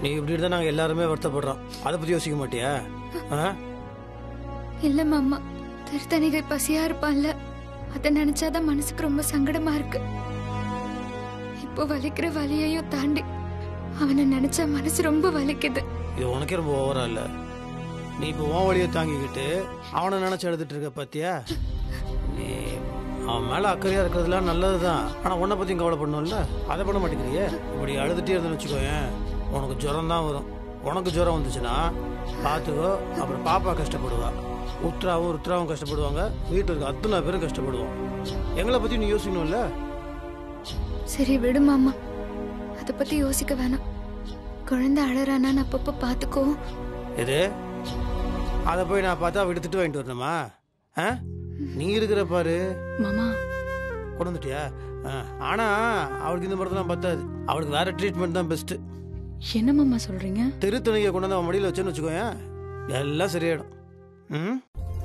நீ இப்படி இருந்தா நாங்க எல்லாருமே வருத்தப்படுறோம் அதை பத்தி யோசிக்க மாட்டியா ஆ? இல்ல மாமா திருத்தணிகை பசியா இருப்பான்ல அத நினைச்சாதான் மனசுக்கு ரொம்ப சங்கடமா இருக்கு இப்போ வலிக்கிற வலியையும் தாண்டி அவனை நினைச்சா மனசு ரொம்ப வலிக்குது இது உனக்கே ரொம்ப ஓவரா இல்ல நீ இப்போ உன் வழியை தாங்கிக்கிட்டு அவனை நினைச்சு எழுதிட்டு இருக்க பாத்தியா நீ அவன் மேல அக்கறையா இருக்கிறதுலாம் நல்லதுதான் ஆனா உன்னை பத்தி கவலைப்படணும்ல அதை பண்ண மாட்டேங்கிறியே இப்படி அழுதுட்டே இருந்தேன்னு வச்சுக்கோயேன் உனக்கு ஜுரம் தான் வரும் உனக்கு ஜுரம் வந்துச்சுன்னா பார்த்துக்கோ அப்புறம் பாப்பா கஷ்டப்படுவா உத்ராவும் ருத்ராவும் கஷ்டப்படுவாங்க வீட்டில் இருக்க அத்தனை பேரும் கஷ்டப்படுவோம் எங்களை பத்தி நீ யோசிக்கணும்ல சரி விடு மாமா அத பத்தி யோசிக்க வேணாம் குழந்தை அழறானான்னு அப்பப்ப பாத்துக்கோ எது அதை போய் நான் பார்த்தா அவ எடுத்துட்டு வாங்கிட்டு வரணுமா ஆ நீ இருக்கிற பாரு மாமா கொண்டு வந்துட்டியா ஆ, ஆனா அவளுக்கு இந்த மருந்துலாம் பத்தாது அவளுக்கு வேற ட்ரீட்மெண்ட் தான் பெஸ்ட் என்ன மாமா சொல்றீங்க திருத்தணியை கொண்டு வந்து அவன் மடியில் வச்சேன்னு வச்சுக்கோயேன் எல்லாம் சரியாயிடும் ம்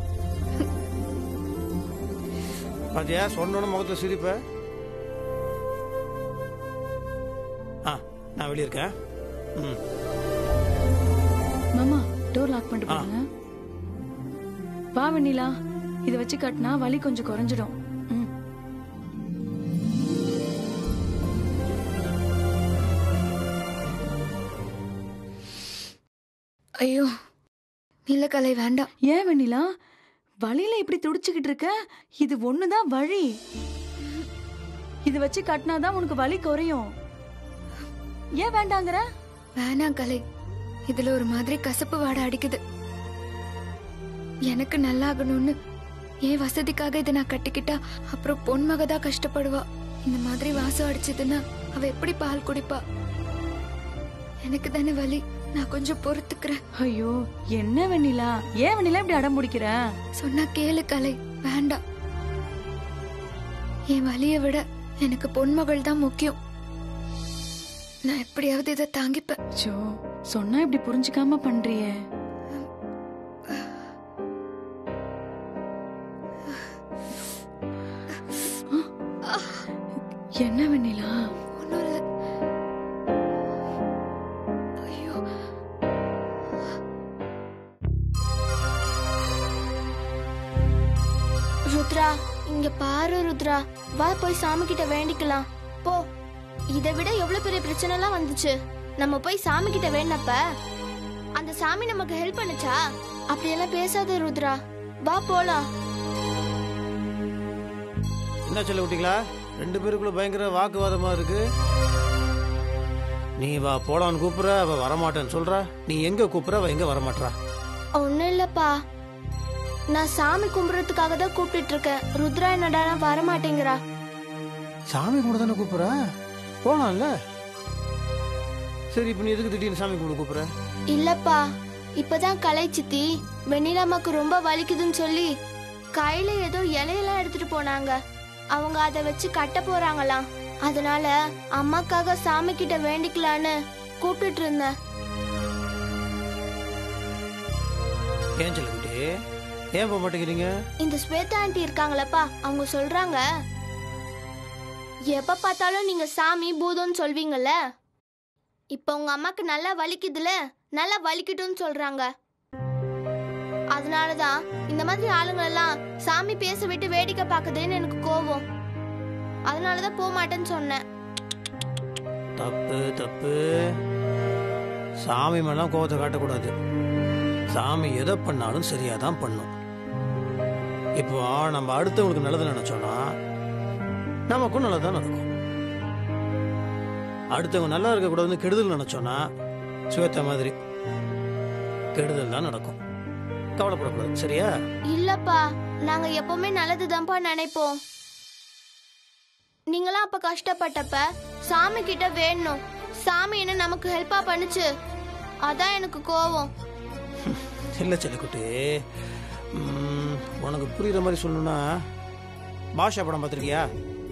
பாத்தியா சொன்னோன்னு முகத்துல சிரிப்ப ஆ நான் வெளியே இருக்கேன் ம் மாமா டோர் லாக் பண்ணிட்டு போடுங்க வா வெண்ணிலா இத வச்சு கட்டினா வலி கொஞ்சம் குறைஞ்சிடும் ம். ஐயோ நீலக்கலை வேண்டாம் ஏன் வெண்ணிலா வலியில இப்படி துடிச்சுக்கிட்டு இருக்க இது ஒண்ணுதான் வழி இது வச்சு கட்டினாதான் உனக்கு வலி குறையும் ஏன் வேண்டாங்கிற வேணாம் கலை இதுல ஒரு மாதிரி கசப்பு வாடை அடிக்குது எனக்கு நல்லாகணும்னு என் வசதிக்காக இதை நான் கட்டிக்கிட்டா அப்புறம் பொன்மக தான் கஷ்டப்படுவா இந்த மாதிரி வாசம் அடிச்சதுன்னா அவ எப்படி பால் குடிப்பா எனக்கு தானே வலி நான் கொஞ்சம் பொறுத்துக்கிறேன் ஐயோ என்ன வெண்ணிலா ஏன் வெண்ணிலா இப்படி அடம் முடிக்கிற சொன்னா கேளு கலை வேண்டாம் என் வலியை விட எனக்கு பொன்மகள் தான் முக்கியம் நான் எப்படியாவது இதை தாங்கிப்பேன் சோ சொன்னா இப்படி புரிஞ்சுக்காம பண்றியே என்ன வெண்ணிலா ஒண்ணும் இல்ல ஐயோ ருத்ரா இங்க பாரு ருத்ரா வா போய் சாமி கிட்ட வேண்டிக்கலாம் போ இதை விட எவ்வளவு பெரிய பிரச்சனை எல்லாம் வந்துச்சு நம்ம போய் சாமி கிட்ட வேணப்ப அந்த சாமி நமக்கு ஹெல்ப் பண்ணுச்சா அப்படியெல்லாம் பேசாத ருத்ரா வா போலாம் என்ன சொல்ல விட்டீங்களா ரெண்டு பேருக்குள்ள பயங்கர வாக்குவாதமா இருக்கு நீ வா போலான்னு கூப்பிடுற அவ வரமாட்டேன்னு சொல்றா நீ எங்க கூப்பிடுற அவ எங்க வரமாட்றா ஒண்ணும் இல்லப்பா நான் சாமி கும்பிடுறதுக்காக தான் கூப்பிட்டு இருக்கேன் ருத்ரா என்னடா வர மாட்டேங்கிறா சாமி கூட தானே கூப்பிடுற போலாம்ல சரி இப்ப நீ எதுக்கு திடீர்னு சாமி கும்பிட கூப்பிடுற இல்லப்பா இப்பதான் கலை சித்தி வெண்ணிலாமாக்கு ரொம்ப வலிக்குதுன்னு சொல்லி கையில ஏதோ இலையெல்லாம் எடுத்துட்டு போனாங்க அவங்க அதை வச்சு கட்ட போறாங்களாம் அதனால அம்மாக்காக சாமி கிட்ட வேண்டிக்கலான்னு கூப்பிட்டுட்டு இருந்தேன் ஏன் செல்லக்குட்டி ஏன் போக மாட்டேங்கிறீங்க இந்த ஸ்வேதா ஆண்டி இருக்காங்களப்பா அவங்க சொல்றாங்க எப்ப பார்த்தாலும் நீங்க சாமி பூதம்னு சொல்வீங்கல்ல இப்ப உங்க அம்மாக்கு நல்லா வலிக்குதுல நல்லா வலிக்கட்டும்னு சொல்றாங்க அதனாலதான் இந்த மாதிரி ஆளுங்க எல்லாம் சாமி பேச விட்டு வேடிக்கை பார்க்குதுன்னு எனக்கு கோவம் அதனாலதான் போக மாட்டேன்னு சொன்னேன் தப்பு தப்பு சாமி மேலாம் கோவத்தை காட்டக்கூடாது சாமி எதை பண்ணாலும் சரியா தான் பண்ணும் இப்போ நம்ம அடுத்தவங்களுக்கு நல்லது நினைச்சோம்னா நமக்கும் நல்லதா நடக்கும் அடுத்தவங்க நல்லா இருக்கக்கூடாதுன்னு கெடுதல் நினைச்சோம்னா சுவேத்த மாதிரி கெடுதல் தான் நடக்கும் கவலைப்படக்கூடாது சரியா இல்லப்பா நாங்க எப்பவுமே நல்லதுதான்ப்பா நினைப்போம் நீங்களாம் அப்ப கஷ்டப்பட்டப்ப சாமி கிட்ட வேணும் சாமி என்ன நமக்கு ஹெல்ப்பா பண்ணுச்சு அதான் எனக்கு கோவம் இல்லை செல்லக்குட்டி ம், உனக்கு புரியுற மாதிரி சொல்லணும்னா பாஷா படம் பார்த்துருக்கியா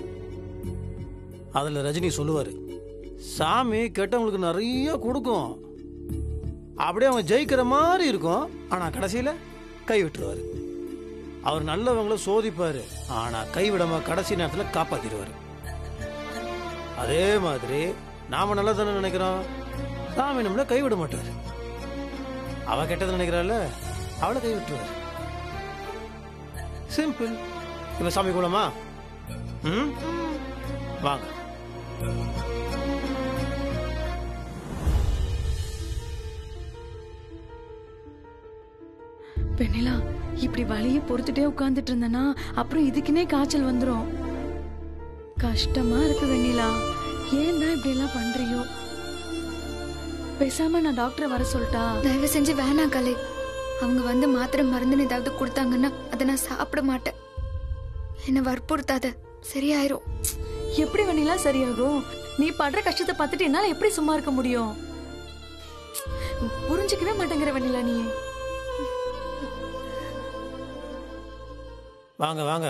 அதில் ரஜினி சொல்லுவார் சாமி கெட்டவங்களுக்கு நிறைய கொடுக்கும் அப்படியே அவன் ஜெயிக்கிற மாதிரி இருக்கும் ஆனால் கடைசியில் கை விட்டுருவார் அவர் நல்லவங்கள சோதிப்பார் ஆனால் கைவிடாம கடைசி நேரத்தில் காப்பாற்றிடுவார் அதே மாதிரி நாம நல்லதானே நினைக்கிறோம் சாமி நம்மள கைவிட மாட்டார் அவ கெட்டது நினைக்கிறாள் அவளை கை விட்டுருவார் சிம்பிள் இப்ப சாமி கூடமா ம் வாங்க பெண்ணிலா இப்படி வலியை பொறுத்துட்டே உட்கார்ந்துட்டு இருந்தனா அப்புறம் இதுக்குன்னே காய்ச்சல் வந்துரும் கஷ்டமா இருக்கு வெண்ணிலா ஏன் தான் இப்படி எல்லாம் பண்றியோ பேசாம நான் டாக்டரை வர சொல்லிட்டா தயவு செஞ்சு வேணாம் கலை அவங்க வந்து மாத்திரை மருந்துன்னு ஏதாவது கொடுத்தாங்கன்னா அதை நான் சாப்பிட மாட்டேன் என்னை வற்புறுத்தாத சரியாயிரும் எப்படி வெண்ணிலா சரியாகும் நீ படுற கஷ்டத்தை பார்த்துட்டு என்னால எப்படி சும்மா இருக்க முடியும் புரிஞ்சுக்கவே மாட்டேங்கிற வெண்ணிலா நீ வாங்க வாங்க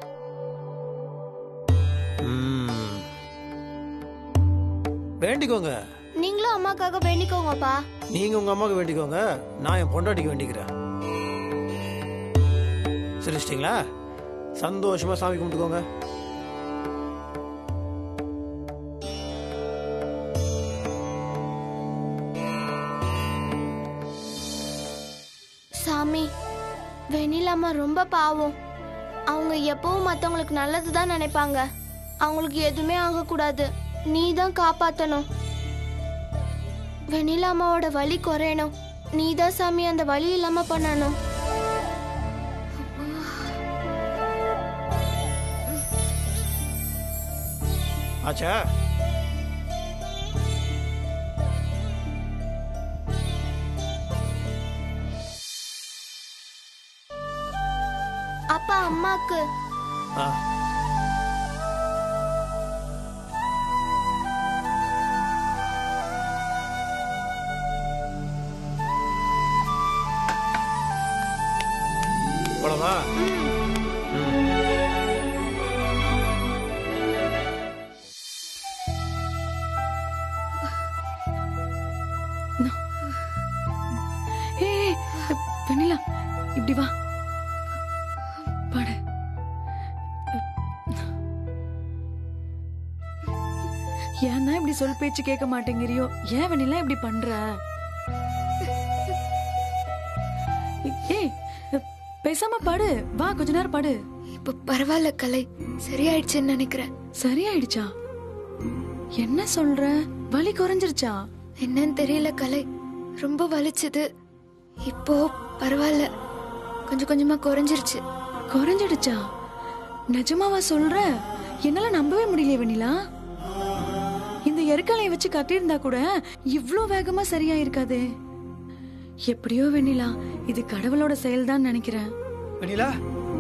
ம். வேண்டிக்கோங்க நீங்களும் அம்மாக்காக வேண்டிக்கோங்கப்பா நீங்க உங்க அம்மாவுக்கு வேண்டிக்கோங்க நான் என் பொண்டாட்டிக்கு வேண்டிக்கிறேன் சிரிச்சிட்டிங்களா சந்தோஷமா சாமி கும்பிட்டுக்கோங்க சாமி வெண்ணிலாமா ரொம்ப பாவம் அவங்க எப்பவும் மத்தவங்களுக்கு நல்லது தான் நினைப்பாங்க அவங்களுக்கு எதுவுமே ஆகக்கூடாது நீ தான் காப்பாத்தணும் வெண்ணிலாமாவோட வலி குறையணும் நீ தான் சாமி அந்த வலி இல்லாம பண்ணணும் ஆச்சா அப்பா அம்மாக்கு ஆ போலாமா ம். ஏய் வெண்ணிலா இப்படி வா பாடு ஏன் தான் இப்படி சொல் பேச்சு கேட்க மாட்டேங்கிறியோ ஏன் வெண்ணிலா இப்படி பண்ற ஏய் பேசாம பாடு வா கொஞ்ச நேரம் பாடு இப்போ பரவாயில்ல கலை சரியாயிடுச்சுன்னு நினைக்கிறேன் சரியாயிடுச்சா என்ன சொல்ற வலி குறைஞ்சிருச்சா என்னன்னு தெரியல கலை ரொம்ப வலிச்சது இப்போ பரவாயில்ல கொஞ்சம் கொஞ்சமா குறைஞ்சிருச்சு குறைஞ்சிடுச்சா நிஜமாவா சொல்ற என்னால நம்பவே முடியல வெண்ணிலா இந்த எருக்கலையை வச்சு கட்டியிருந்தா கூட இவ்ளோ வேகமா சரியா இருக்காதே எப்படியோ வெண்ணிலா இது கடவுளோட செயல்தான் நினைக்கிறேன் வெண்ணிலா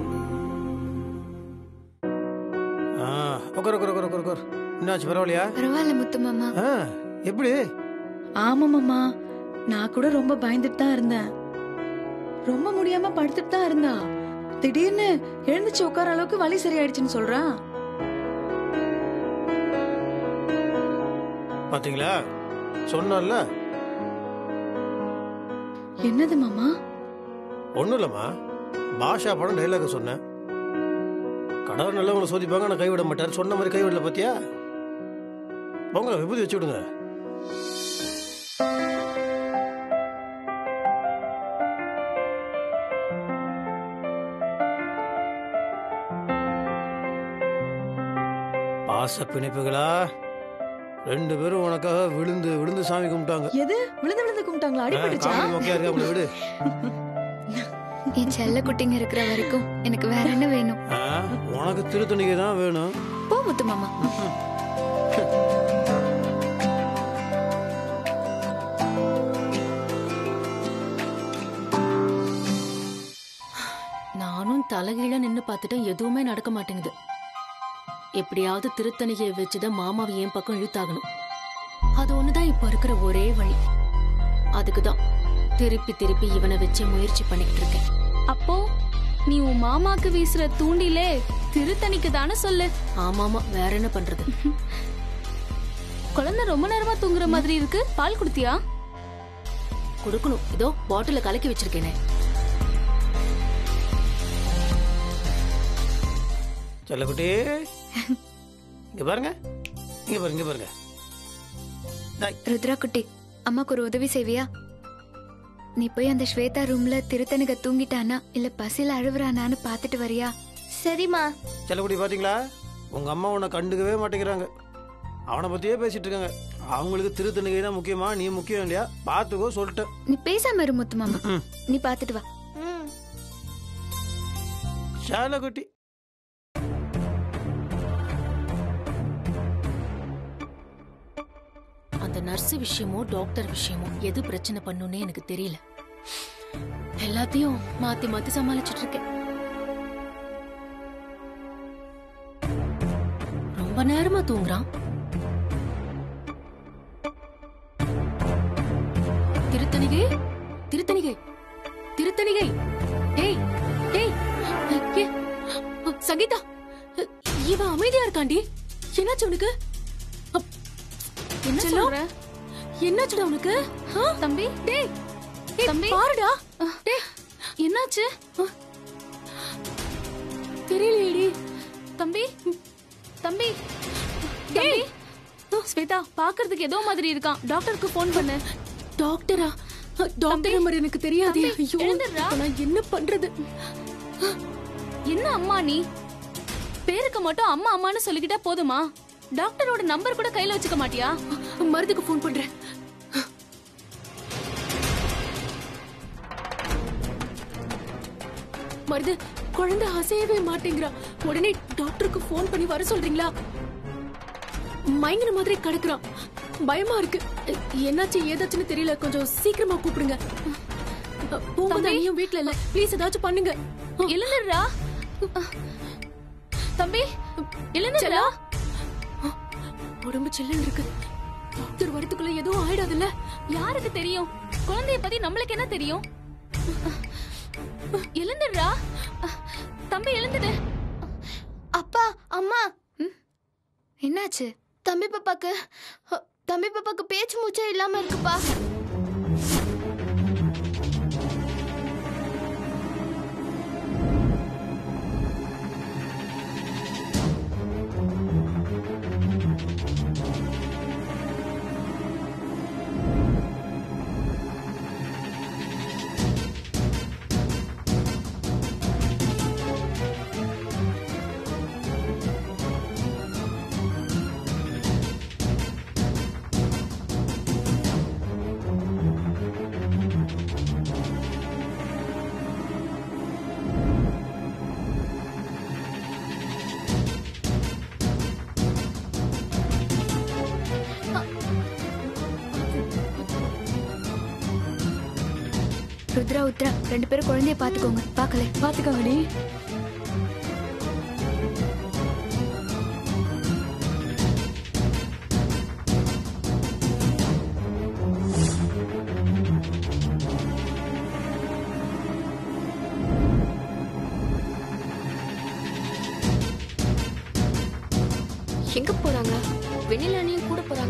ஆ உட்கார் உட்கார் உட்கார் உட்கார் உட்கார் என்னாச்சு பரவாயில்லையா பரவாயில்ல முத்து மாமா ஆ எப்படி ஆமாமாம்மா நான் கூட ரொம்ப பயந்துட்டு தான் இருந்தேன் ரொம்ப முடியாம படுத்துட்டு தான் இருந்தா திடீர்னு எழுந்துச்சு உட்கார அளவுக்கு வலி சரியாயிடுச்சுன்னு சொல்றா பாத்தீங்களா சொன்னல என்னது மாமா ஒன்றும் இல்லைம்மா பாஷா படம் டைலாக சொன்னேன் கடவுள் நல்லவங்களை சோதிப்பாங்க நான் கைவிட மாட்டார் சொன்ன மாதிரி கைவிடல பாத்தியா போங்க விபூதி வச்சு விடுங்க பாச பிணைப்புகளா ரெண்டு பேரும் உனக்காக விழுந்து விழுந்து சாமி கும்பிட்டாங்க எது விழுந்து விழுந்து கும்பிட்டாங்களா அடிபட்டுச்சா காமெடி மொக்கையா இருக்கு அவங்கள விடு என் செல்ல குட்டிங்க இருக்கிற வரைக்கும் எனக்கு வேற என்ன வேணும் ஆ, உனக்கு திருத்தணிக்கை தான் வேணும் போ முத்து மாமா நானும் தலைகீழ நின்னு பார்த்துட்டேன் எதுவுமே நடக்க மாட்டேங்குது எப்படியாவது திருத்தணிகையை வச்சுதான் மாமாவை என் பக்கம் இழுத்தாகணும் அது ஒண்ணுதான் இப்ப இருக்கிற ஒரே வழி அதுக்கு தான் திருப்பி திருப்பி இவனை வச்சு முயற்சி பண்ணிக்கிட்டு இருக்கேன் அப்போ நீ உன் மாமாக்கு வீசுற தூண்டிலே திருத்தணிக்கு தானே சொல்லு ஆமாமா வேற என்ன பண்றது குழந்தை ரொம்ப நேரமா தூங்குற மாதிரி இருக்கு பால் குடுத்தியா கொடுக்கணும் இதோ பாட்டில கலக்கி வச்சிருக்கேனே செல்லக்குட்டி இங்க பாருங்க இங்க பாருங்க இங்க பாருங்க டேய், ருத்ரா குட்டி அம்மாக்கு ஒரு உதவி செய்வியா நீ போய் அந்த ஸ்வேதா ரூம்ல திருத்தனுக தூங்கிட்டானா இல்ல பசியில அழுவுறானான்னு பாத்துட்டு வரியா சரிம்மா செல்லக்குடி பாத்தீங்களா உங்க அம்மா உன்னை கண்டுக்கவே மாட்டேங்கிறாங்க அவனை பத்தியே பேசிட்டு இருக்காங்க அவங்களுக்கு திருத்தணிகை தான் முக்கியமா நீ முக்கியம் இல்லையா பாத்துக்கோ சொல்லிட்டேன் நீ பேசாம இரு முத்து மாமா ம். நீ பாத்துட்டு வா ம் சேலக்குட்டி அந்த நர்ஸ் விஷயமோ டாக்டர் விஷயமோ எது பிரச்சனை பண்ணுன்னே எனக்கு தெரியல எல்லாத்தையும் மாத்தி மாத்தி சமாளிச்சிட்டு இருக்கேன் ரொம்ப நேரமா தூங்குறான் திருத்தணிகை திருத்தணிகை திருத்தணிகை டேய் டேய் ஏ, சங்கீதா இவன் அமைதியா இருக்காண்டி என்னாச்சு உனக்கு அப், என்ன செல்லம்? சொல்ற என்னாச்சுடா உனக்கு ஆ? தம்பி டேய் ஏய், தம்பி. பாருடா டேய் என்னாச்சு தெரியலையேடி தம்பி தம்பி டேய் ஸ்வேதா பாக்குறதுக்கு ஏதோ மாதிரி இருக்கான் டாக்டருக்கு ஃபோன் பண்ணு டாக்டரா டாக்டர் நம்பர் எனக்கு தெரியாதே தம்பி, ஐயோ எழுந்துடுறா. இப்ப நான் என்ன பண்றது என்ன அம்மா நீ பேருக்கு மட்டும் அம்மா அம்மான்னு சொல்லிக்கிட்டா போதுமா டாக்டரோட நம்பர் கூட கையில வச்சுக்க மாட்டியா மருந்துக்கு ஃபோன் பண்றேன் மருது குழந்தை அசையவே மாட்டேங்கிறா உடனே டாக்டருக்கு ஃபோன் பண்ணி வர சொல்றீங்களா மயங்கின மாதிரி கிடக்குறான் பயமா இருக்கு என்னாச்சு ஏதாச்சுன்னு தெரியல கொஞ்சம் சீக்கிரமா கூப்பிடுங்க போகும்போது தம்பி. நீயும் வீட்ல இல்ல ப்ளீஸ் ஏதாச்சும் பண்ணுங்க எழுந்துடுறா தம்பி எழுந்துடுறா உடம்பு சில்லுன்னு இருக்கு டாக்டர் வரதுக்குள்ள எதுவும் ஆயிடாதுல்ல யாருக்கு தெரியும் குழந்தைய பத்தி நம்மளுக்கு என்ன தெரியும் எழுந்துடுறா தம்பி எழுந்துடு அப்பா அம்மா என்னாச்சு தம்பி பாப்பாக்கு அ, தம்பி பாப்பாக்கு பேச்சு மூச்சே இல்லாம இருக்குப்பா ருத்ரா உத்ரா ரெண்டு பேரும் குழந்தைய பாத்துக்கோங்க பாக்கல பாத்துக்கோங்கடி எங்க போறாங்க வெண்ணிலானியும் கூட போறாங்க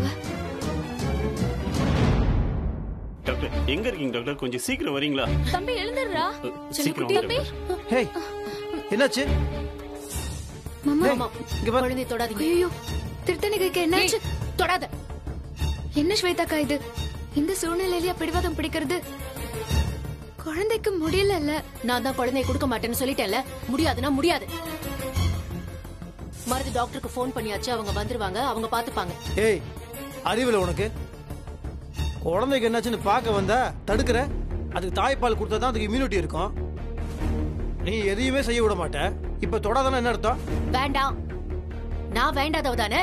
டாக்டர் எங்க இருக்கீங்க டாக்டர் கொஞ்சம் சீக்கிரம் வரீங்களா தம்பி எழுந்துடுறா அ, சீக்கிரம் வாங்க டாக்டர் ஹேய் என்னாச்சு மாமா ஏய், இங்க பாரு குழந்தைய தொடாதீங்க ஐயோ திருத்தணிகைக்கு என்னாச்சு தொடாத என்ன ஸ்வேதாக்கா இது இந்த சூழ்நிலையிலயா பிடிவாதம் பிடிக்கிறது குழந்தைக்கு முடியலல்ல நான் தான் குழந்தைய கொடுக்க மாட்டேன்னு சொல்லிட்டேன்ல முடியாதுன்னா முடியாது மருது டாக்டருக்கு ஃபோன் பண்ணியாச்சு அவங்க வந்துருவாங்க அவங்க பாத்துப்பாங்க ஏய் அறிவில் உனக்கு குழந்தைக்கு என்னாச்சுன்னு பார்க்க வந்தா தடுக்கிற அதுக்கு தாய்ப்பால் கொடுத்தா தான் அதுக்கு இம்யூனிட்டி இருக்கும் நீ எதையுமே செய்ய விட மாட்ட இப்ப தொடாதானே என்ன அர்த்தம் வேண்டாம் நான் வேண்டாதவ தானே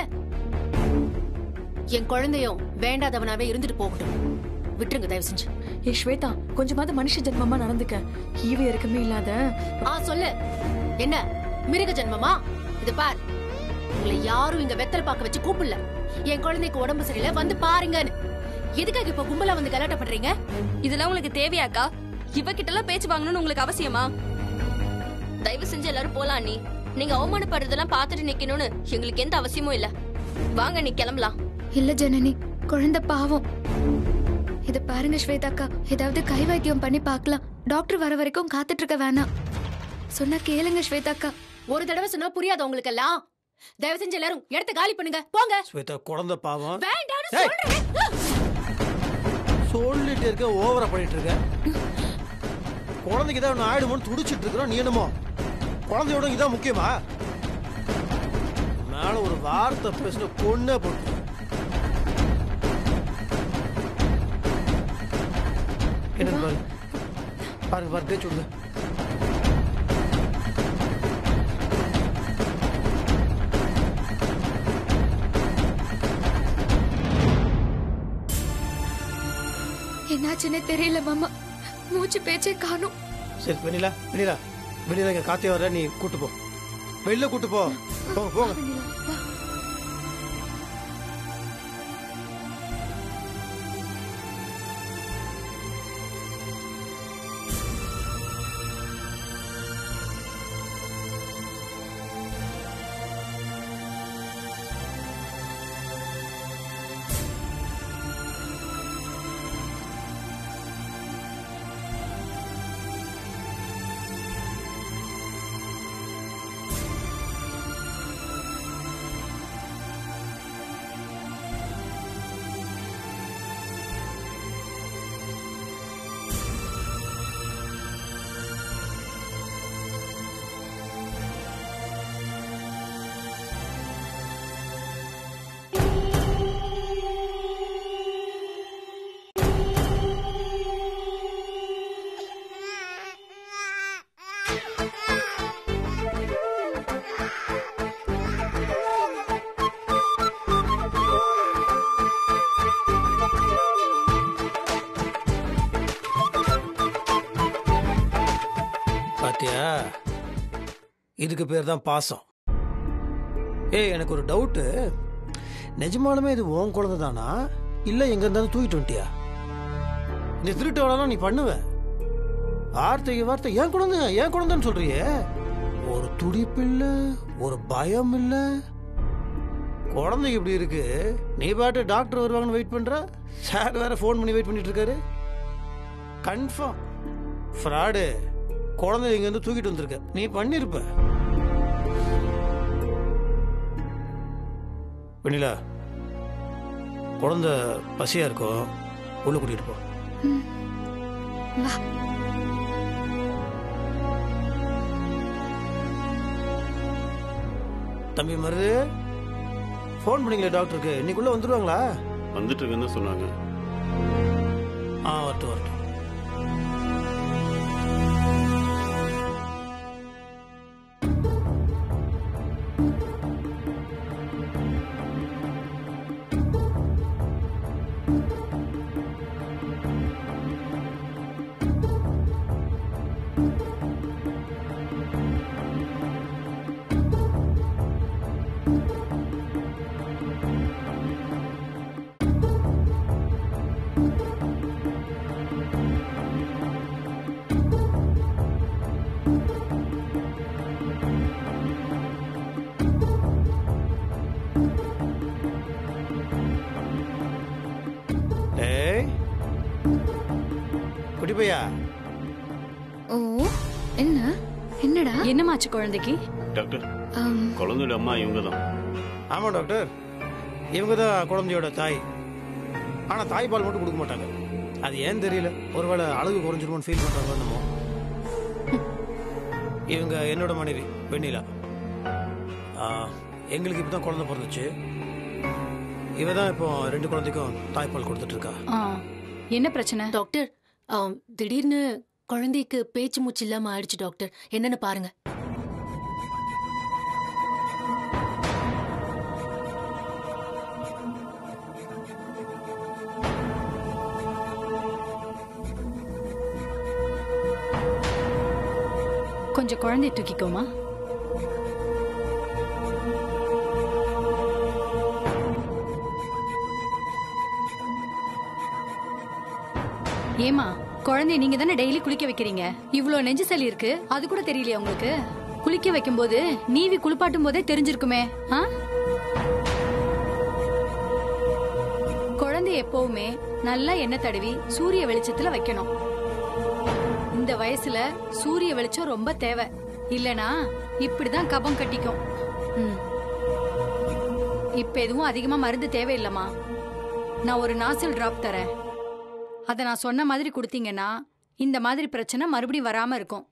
என் குழந்தையும் வேண்டாதவனாவே இருந்துட்டு போகட்டும் விட்டுருங்க தயவு செஞ்சு ஏ ஸ்வேதா கொஞ்சமாவது மனுஷ ஜென்மமா நடந்துக்க ஈவு இறக்கமே இல்லாத ஆ சொல்லு என்ன மிருக ஜென்மமா இது பார் உங்களை யாரும் இங்க வெத்தலை பாக்க வச்சு கூப்பிடல என் குழந்தைக்கு உடம்பு சரியில்லை வந்து பாருங்கன்னு எதுக்காக இப்ப கும்பலா வந்து கலாட்ட பண்றீங்க இதெல்லாம் உங்களுக்கு தேவையாக்கா இவகிட்ட எல்லாம் பேச்சு வாங்கணும்னு உங்களுக்கு அவசியமா தயவு செஞ்சு எல்லாரும் போலாம் நீ நீங்க அவமானப்படுறதெல்லாம் பார்த்துட்டு நிக்கணும்னு எங்களுக்கு எந்த அவசியமும் இல்ல வாங்க நீ கிளம்பலாம் இல்ல ஜனனி குழந்தை பாவம் இத பாருங்க ஸ்வேதாக்கா ஏதாவது கை வைத்தியம் பண்ணி பார்க்கலாம் டாக்டர் வர வரைக்கும் காத்துட்டு இருக்க வேணாம் சொன்னா கேளுங்க ஸ்வேதாக்கா ஒரு தடவை சொன்னா புரியாது உங்களுக்கு எல்லாம் தயவு செஞ்சு எல்லாரும் இடத்த காலி பண்ணுங்க போங்க ஸ்வேதா குழந்தை பாவம் வேண்டாம்னு ஏய். சொல்றேன் சொல்லிட்டு இருக்க ஓவரா பண்ணிட்டு இருக்க குழந்தைக்கு தான் ஒன்று ஆயிடுமோன்னு துடிச்சிட்டு இருக்கிறோம் நீ என்னமோ குழந்தையோட இதான் முக்கியமா மேல ஒரு வார்த்தை பேசின பொண்ணே போட்டு என்ன பாரு பாருங்க பாரு பேச்சு விடுங்க என்னாச்சுன்னே தெரியல மாமா மூச்சு பேச்சே காணும் சரி வெண்ணிலா வெண்ணிலா வெண்ணிலா இங்க காத்தே வர நீ கூட்டு போ வெளில கூட்டு போ போங்க போங்க பாத்தியா இதுக்கு பேர் தான் பாசம் ஏய் எனக்கு ஒரு டவுட்டு நிஜமாலுமே இது உன் குழந்தை தானா இல்லை எங்க இருந்தாலும் தூக்கிட்டு வந்துட்டியா இந்த திருட்டு வேலைலாம் நீ பண்ணுவ வார்த்தைக்கு வார்த்தை ஏன் குழந்தை ஏன் குழந்தைன்னு சொல்றியே ஒரு துடிப்பு இல்ல ஒரு பயம் இல்ல குழந்தை இப்படி இருக்கு நீ பாட்டு டாக்டர் வருவாங்கன்னு வெயிட் பண்ற சார் வேற ஃபோன் பண்ணி வெயிட் பண்ணிட்டு இருக்காரு கன்ஃபார்ம் ஃப்ராடு குழந்தை இங்க இருந்து தூக்கிட்டு வந்திருக்க நீ பண்ணிருப்ப வெண்ணிலா குழந்தை பசியா இருக்கும் உள்ள கூட்டிட்டு போ வா தம்பி மருது ஃபோன் பண்ணீங்களே டாக்டருக்கு இன்னைக்குள்ள வந்துருவாங்களா வந்துட்டு இருக்குன்னு தான் சொன்னாங்க ஆ வரட்டும் வரட்டும் ஏய் குட்டி பையா ஓ என்ன என்னடா என்னமாச்சு குழந்தைக்கு டாக்டர் ஆம், குழந்தையோட அம்மா இவங்க தான் ஆமா டாக்டர் இவங்க தான் குழந்தையோட தாய் ஆனா தாய்ப்பால் மட்டும் கொடுக்க மாட்டாங்க அது ஏன் தெரியல ஒருவேளை அழகு குறைஞ்சிருமோன்னு ஃபீல் பண்றாங்க என்னமோ இவங்க என்னோட மனைவி வெண்ணிலா ஆ, எங்களுக்கு இப்போ தான் குழந்தை பிறந்துச்சு இவ தான் இப்போ ரெண்டு குழந்தைக்கும் தாய்ப்பால் கொடுத்துட்டு இருக்கா ஆ, என்ன பிரச்சனை டாக்டர் ஆம், திடீர்னு குழந்தைக்கு பேச்சு மூச்சு இல்லாம ஆயிடுச்சு டாக்டர் என்னன்னு பாருங்க கொஞ்சம் குழந்தைய தூக்கிக்கோமா ஏமா குழந்தைய நீங்க தானே டெய்லி குளிக்க வைக்கிறீங்க இவ்ளோ நெஞ்சு சளி இருக்கு அது கூட தெரியலையா உங்களுக்கு குளிக்க வைக்கும்போது நீவி குளிப்பாட்டும் போதே தெரிஞ்சிருக்குமே ஆ குழந்தைய எப்பவுமே நல்லா எண்ணெய் தடவி சூரிய வெளிச்சத்துல வைக்கணும் இந்த வயசுல சூரிய வெளிச்சம் ரொம்ப தேவை இல்லனா இப்படிதான் கபம் கட்டிக்கும் ம். இப்ப எதுவும் அதிகமா மருந்து தேவையில்லம்மா நான் ஒரு நாசில் டிராப் தரேன் அதை நான் சொன்ன மாதிரி கொடுத்தீங்கன்னா இந்த மாதிரி பிரச்சனை மறுபடியும் வராம இருக்கும்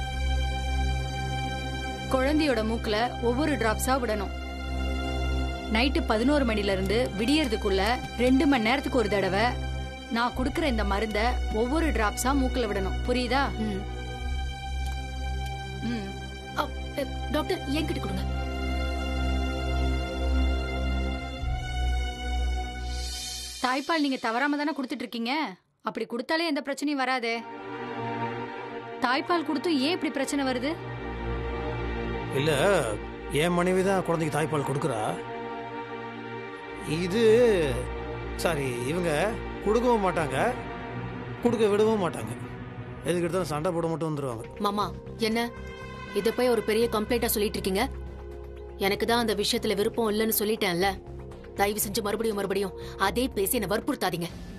குழந்தையோட மூக்குல ஒவ்வொரு டிராப்ஸா விடணும் நைட்டு பதினோரு மணில இருந்து விடியறதுக்குள்ள ரெண்டு மணி நேரத்துக்கு ஒரு தடவை நான் கொடுக்கிற இந்த மருந்த ஒவ்வொரு டிராப்ஸா மூக்குல விடணும் புரியுதா ம். ம் அ, எ, டாக்டர் என்கிட்ட கொடுங்க தாய்ப்பால் நீங்க தவறாம தானே கொடுத்துட்டு இருக்கீங்க அப்படி கொடுத்தாலே எந்த பிரச்சனையும் வராதே தாய்ப்பால் கொடுத்தும் ஏன் இப்படி பிரச்சனை வருது இல்லை என் மனைவி தான் குழந்தைக்கு தாய்ப்பால் கொடுக்குறா இது சாரி இவங்க கொடுக்கவும் மாட்டாங்க கொடுக்க விடவும் மாட்டாங்க எதுக்கு எடுத்தாலும் சண்டை போட மட்டும் வந்துடுவாங்க மாமா என்ன இத போய் ஒரு பெரிய கம்ப்ளைண்டா சொல்லிட்டு இருக்கீங்க எனக்கு தான் அந்த விஷயத்துல விருப்பம் இல்லைன்னு சொல்லிட்டேன்ல தயவு செஞ்சு மறுபடியும் மறுபடியும் அதே பேசி என்ன வற்புறுத்தாதீங்க